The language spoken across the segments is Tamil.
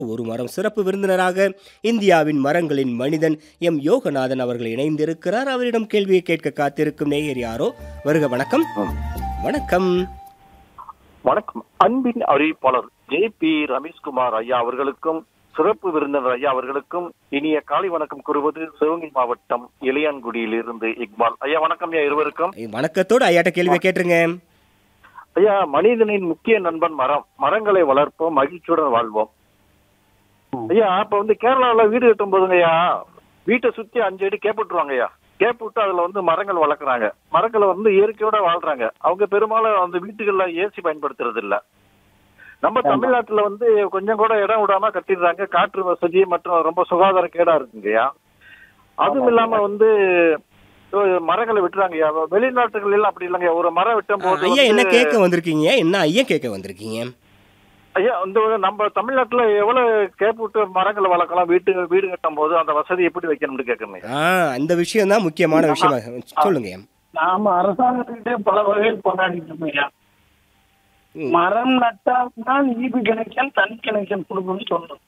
ஒரு மரம் சிறப்பு விருந்தினராக இந்தியாவின் மரங்களின் மனிதன் எம் யோகநாதன் அவர்கள் இணைந்திருக்கிறார் அவரிடம் கேள்வியை கேட்க காத்திருக்கும் நேயர் யாரோ வருக வணக்கம் வணக்கம் வணக்கம் அன்பின் அறிவிப்பாளர் ஜே பி ரமேஷ்குமார் ஐயா அவர்களுக்கும் சிறப்பு விருந்தினர் ஐயா அவர்களுக்கும் இனிய காலை வணக்கம் கூறுவது சிவகங்கை மாவட்டம் இளையான்குடியிலிருந்து இக்பால் ஐயா வணக்கம் ஐயா இருவருக்கும் வணக்கத்தோடு ஐயாட்ட கேள்வியை கேட்டுருங்க ஐயா மனிதனின் முக்கிய நண்பன் மரம் மரங்களை வளர்ப்போம் மகிழ்ச்சியுடன் வாழ்வோம் ஐயா அப்ப வந்து கேரளாவுல வீடு கட்டும் போதுங்க ஐயா வீட்டை சுத்தி அஞ்சு அடி கேப் விட்டுருவாங்க ஐயா கேப் விட்டு அதுல வந்து மரங்கள் வளர்க்குறாங்க மரங்களை வந்து இயற்கையோட வாழ்றாங்க அவங்க பெரும்பாலும் அந்த வீட்டுகள்ல ஏசி பயன்படுத்துறது இல்ல நம்ம தமிழ்நாட்டுல வந்து கொஞ்சம் கூட இடம் விடாம கட்டிடுறாங்க காற்று வசதி மற்றும் ரொம்ப சுகாதார கேடா இருக்குங்கய்யா அதுவும் இல்லாம வந்து அஹ், மரங்களை விட்டுறாங்கய்யா வெளிநாட்டுகள் எல்லாம் அப்படி இல்லைங்க ஒரு மரம் வெட்டும் போது ஐயா என்ன வந்து- கேட்க வந்திருக்கீங்க என்ன ஐயா கேட்க வந்திருக்கீங்க ஐயா இந்த நம்ம தமிழ்நாட்டுல எவ்வளவு கேப் விட்டு மரங்களை வளர்க்கலாம் வீட்டு வீடு கட்டும் போது அந்த வசதி எப்படி வைக்கணும்னு கேட்கணும் ஆ அந்த விஷயம் தான் முக்கியமான விஷயம் சொல்லுங்க நாம அரசாங்கத்துக்கிட்டே பல வகையில் போராடிட்டு இருக்கோம் ஐயா. ம். மரம் நட்டால்தான் ஈபி கணக்கன் தனி கணக்கன் கொடுக்கணும்னு சொல்றோம்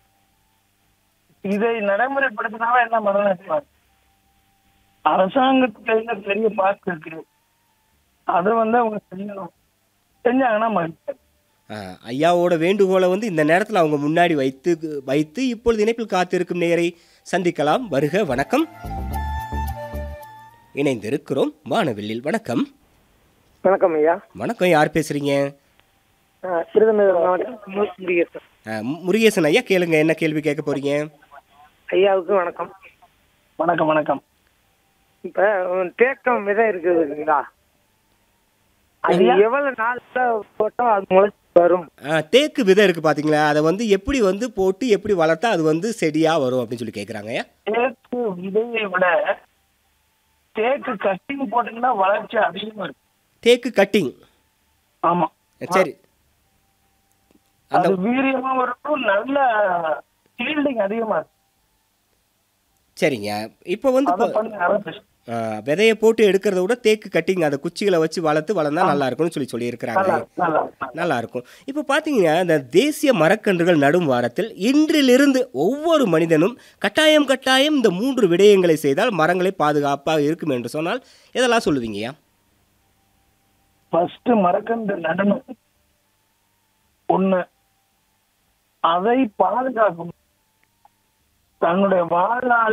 இதை நடைமுறைப்படுத்தினாவே என்ன மரம் நட்டுவார் அரசாங்கத்துக்கு கையில பெரிய பார்க் இருக்கு அதை வந்து அவங்க செய்யணும் செஞ்சாங்கன்னா மகிழ்ச்சி ஆ, ஐயாவோட வேண்டுகோளை வந்து இந்த நேரத்தில் அவங்க முன்னாடி வைத்து வைத்து இப்பொழுது இணைப்பில் காத்திருக்கும் நேயரை சந்திக்கலாம் வருக வணக்கம் இணைந்திருக்கிறோம் வானவில்லில் வணக்கம் வணக்கம் ஐயா வணக்கம் யார் பேசுறீங்க ஆ, விருதுநகர் மாவட்டம் மு- முருகேசன் ஆ, மு- முருகேசன் ஐயா கேளுங்க என்ன கேள்வி கேட்க போறீங்க ஐயாவுக்கு வணக்கம் வணக்கம் வணக்கம் இப்ப உம், தேக்கம் விதை இருக்குது இல்லைங்களா அது ஐயா. எவ்வளவு நாள்ல போட்டா அது முளைச்சு வரும் ஆ, தேக்கு விதை இருக்கு பாத்தீங்களா அதை வந்து எப்படி வந்து போட்டு எப்படி வளர்த்தா அது வந்து செடியா வரும் அப்படின்னு சொல்லி கேட்குறாங்க ஐயா தேக்கு விதையை விட தேக்கு கட்டிங் போட்டீங்கன்னா வளர்ச்சி அதிகமா இருக்கு தேக்கு கட்டிங் ஆமா சரி அந்த அது வீரியமா இருக்கும் நல்ல ஃபீல்டிங் அதிகமா இருக்கு சரிங்க இப்போ வந்து அதை இப்போ- பண்ணி ஆரம்பிச்சு ஆ, விதையை போட்டு எடுக்கிறத விட தேக்கு கட்டிங் அந்த குச்சிகளை வச்சு வளர்த்து வளர்ந்தா நல்லா இருக்கும்னு சொல்லி சொல்லியிருக்கிறாங்க நல்லா நல்லா நல்லா இருக்கும் இப்போ பார்த்தீங்கன்னா இந்த தேசிய மரக்கன்றுகள் நடும் வாரத்தில் இன்றிலிருந்து ஒவ்வொரு மனிதனும் கட்டாயம் கட்டாயம் இந்த மூன்று விடயங்களை செய்தால் மரங்களை பாதுகாப்பாக இருக்கும் என்று சொன்னால் இதெல்லாம் சொல்லுவீங்கய்யா ஃபர்ஸ்ட் மரக்கன்று நடனம் ஒண்ணு அதை பாதுகாக்கும் தன்னுடைய வாழ்நாள்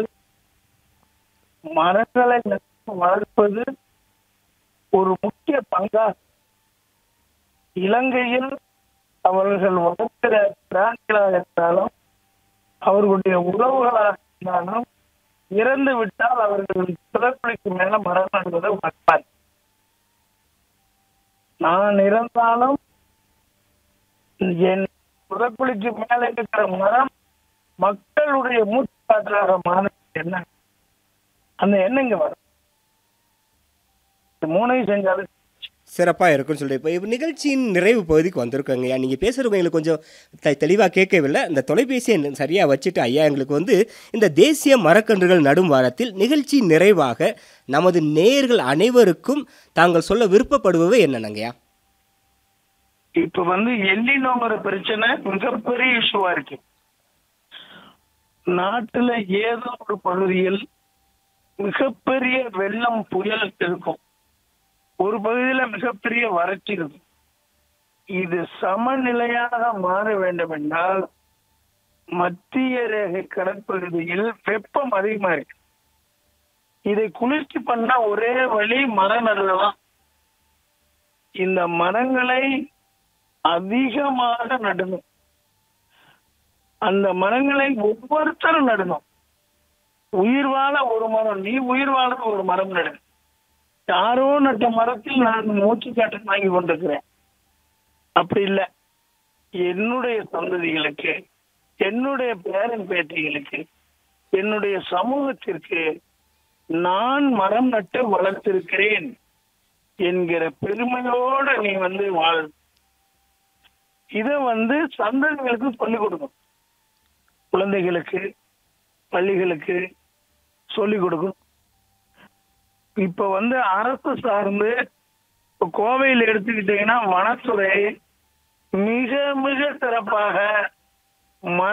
மரங்களை நட்டு வளர்ப்பது ஒரு முக்கிய பங்கா இலங்கையில் அவர்கள் வளர்க்கிற பிராணிகளாக இருந்தாலும் அவர்களுடைய உறவுகளாக இருந்தாலும் இறந்து விட்டால் அவர்கள் பிறப்புக்கு மேல மரம் நடுவதை வளர்ப்பார் நான் இறந்தாலும் என் புறக்குழிக்கு மேல இருக்கிற மரம் மக்களுடைய மூச்சு காற்றாக மாற என்ன அந்த எண்ணங்க வரும் இது மூணையும் செஞ்சாலும் சிறப்பாக இருக்கும்னு சொல்லி இப்போ இப்போ நிகழ்ச்சியின் நிறைவு பகுதிக்கு வந்திருக்கோங்க ஐயா நீங்கள் பேசுகிறவங்க எங்களுக்கு கொஞ்சம் த தெளிவாக கேட்கவில்லை இந்த தொலைபேசியை சரியாக வச்சுட்டு ஐயா எங்களுக்கு வந்து இந்த தேசிய மரக்கன்றுகள் நடும் வாரத்தில் நிகழ்ச்சி நிறைவாக நமது நேயர்கள் அனைவருக்கும் தாங்கள் சொல்ல விருப்பப்படுபவை என்னென்னங்கய்யா இப்ப வந்து எல்லினோங்கிற பிரச்சனை மிகப்பெரிய இஷ்யூவா இருக்கு நாட்டுல ஏதோ ஒரு பகுதியில் மிகப்பெரிய வெள்ளம் புயல் இருக்கும் ஒரு பகுதியில மிகப்பெரிய வறட்சி இருக்கும் இது சமநிலையாக மாற வேண்டும் என்றால் மத்திய ரேகை கடற்பகுதியில் வெப்பம் அதிகமா இருக்கு இதை குளிர்ச்சி பண்ண ஒரே வழி மரம் நடலாம் இந்த மரங்களை அதிகமாக நடணும் அந்த மரங்களை ஒவ்வொருத்தரும் நடணும் உயிர் வாழ ஒரு மரம் நீ உயிர் வாழ ஒரு மரம் நடு யாரோ நட்ட மரத்தில் நான் மூச்சு காற்று வாங்கி கொண்டிருக்கிறேன் அப்படி இல்லை என்னுடைய சந்ததிகளுக்கு என்னுடைய பேரன் பேட்டிகளுக்கு என்னுடைய சமூகத்திற்கு நான் மரம் நட்டு வளர்த்திருக்கிறேன் என்கிற பெருமையோட நீ வந்து வாழ் இத வந்து சந்ததிகளுக்கு சொல்லிக் கொடுக்கும் குழந்தைகளுக்கு பள்ளிகளுக்கு சொல்லிக் கொடுக்கும் இப்ப வந்து அரசு சார்ந்து இப்ப கோவையில் எடுத்துக்கிட்டீங்கன்னா வனத்துறை மிக மிக சிறப்பாக மர